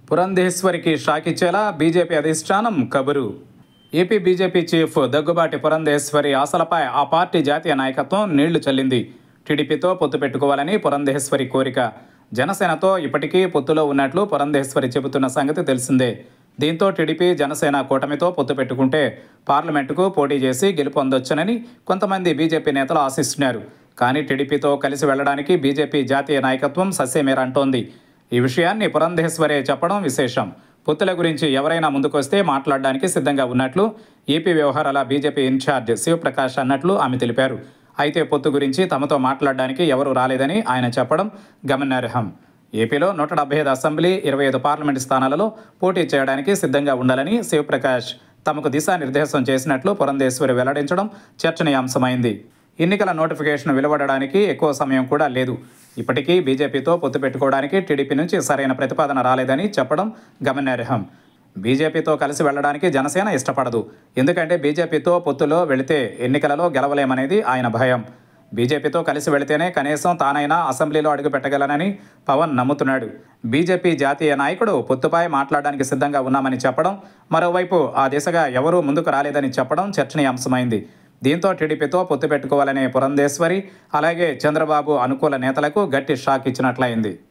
పురంధేశ్వరికి shock ఇచ్చేలా BJP అధిష్టానం కబురు AP BJP chief Daggubati Purandeswari ఆశలపై ఆ పార్టీ జాతీయ నాయకత్వం నీళ్లు చల్లింది టీడీపీతో పొత్తు పెట్టుకోవాలని పురంధేశ్వరి కోరిక జనసేనతో ఇప్పటికీ పొత్తులో ఉన్నట్లు పురంధేశ్వరి చెబుతున్న సంగతి తెలిసిందే దీంతో టీడీపీ జనసేన కూటమితో పొత్తు పెట్టుకుంటే పార్లమెంటుకు పోటీ చేసి గెలుపొందొచ్చనని కొంతమంది బీజేపీ నేతలు ఆశిస్తున్నారు కానీ టీడీపీతో కలిసి వెళ్లడానికి బీజేపీ జాతీయ నాయకత్వం సస్యమేరంటోంది ఈ విషయాన్ని పురంధేశ్వరే చెప్పడం విశేషం పొత్తుల గురించి ఎవరైనా ముందుకొస్తే మాట్లాడడానికి సిద్ధంగా ఉన్నట్లు ఏపీ వ్యవహారాల బీజేపీ ఇన్ఛార్జ్ శివప్రకాష్ అన్నట్లు ఆమె తెలిపారు అయితే పొత్తు గురించి తమతో మాట్లాడడానికి ఎవరూ రాలేదని ఆయన చెప్పడం గమనార్హం ఏపీలో నూట డెబ్బై ఐదు అసెంబ్లీ ఇరవై ఐదు పార్లమెంటు స్థానాలలో పోటీ చేయడానికి సిద్ధంగా ఉండాలని శివప్రకాష్ తమకు దిశానిర్దేశం చేసినట్లు పురంధేశ్వరి వెల్లడించడం చర్చనీయాంశమైంది ఎన్నికల నోటిఫికేషన్ వెలువడడానికి ఎక్కువ సమయం కూడా లేదు ఇప్పటికీ బీజేపీతో పొత్తు పెట్టుకోవడానికి టీడీపీ నుంచి సరైన ప్రతిపాదన రాలేదని చెప్పడం గమనార్హం బీజేపీతో కలిసి వెళ్ళడానికి జనసేన ఇష్టపడదు ఎందుకంటే బీజేపీతో పొత్తులో వెళితే ఎన్నికలలో గెలవలేమనేది ఆయన భయం బీజేపీతో కలిసి వెళితేనే కనీసం తానైనా అసెంబ్లీలో అడుగు పెట్టగలనని పవన్ నమ్ముతున్నాడు బీజేపీ జాతీయ నాయకుడు పొత్తుపై మాట్లాడడానికి సిద్ధంగా ఉన్నామని చెప్పడం మరోవైపు ఆ దిశగా ఎవరూ ముందుకు రాలేదని చెప్పడం చర్చనీయాంశమైంది దీంతో టీడీపీతో పొత్తు పెట్టుకోవాలనే పురంధేశ్వరి అలాగే చంద్రబాబు అనుకూల నేతలకు గట్టి షాక్ ఇచ్చినట్లయింది